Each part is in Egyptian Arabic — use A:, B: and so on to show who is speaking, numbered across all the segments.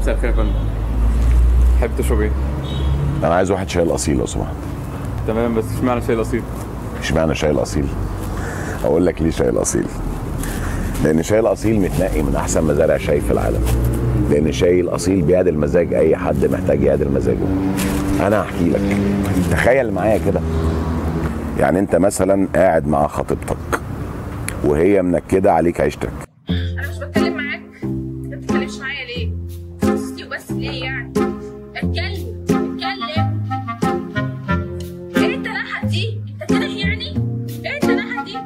A: مساء الخير يا فندم تحب تشرب ايه؟
B: انا عايز واحد شاي الاصيل لو سمحت
A: تمام بس اشمعنى شاي الاصيل؟
B: اشمعنى شاي الاصيل اقول لك ليه شاي الاصيل لان شاي الاصيل متنقي من احسن مزارع شاي في العالم لان شاي الاصيل بيعدل مزاج اي حد محتاج يعدل مزاجه انا هحكي لك تخيل معايا كده يعني انت مثلا قاعد مع خطيبتك وهي منكده عليك عيشتك
C: انا مش بتكلم معاك انت ما بتتكلمش معايا ليه بصي وبس ليه يعني اتكلم اتكلم ايه التنحت دي انت كده يعني ايه التنحت دي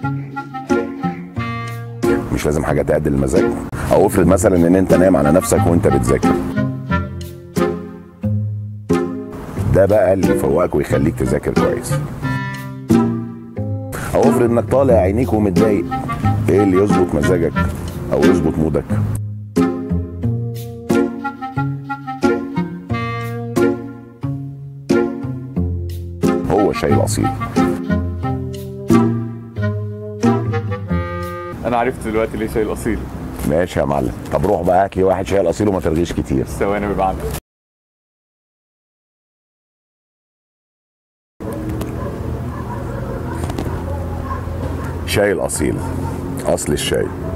B: مش لازم حاجه تعدل المزاج او افرض مثلا ان انت نايم على نفسك وانت بتذاكر ده بقى اللي يفوقك ويخليك تذاكر كويس او افرض انك طالع عينيك ومتضايق ايه اللي يظبط مزاجك او يظبط مودك هو شاي الاصيل
A: انا عرفت دلوقتي ليه شاي الاصيل
B: ماشي يا معلم طب روح بقى هات لي واحد شاي الاصيل وما ترغيش كتير
A: ثواني بيبقى عندك
B: شاي الاصيل اصل الشاي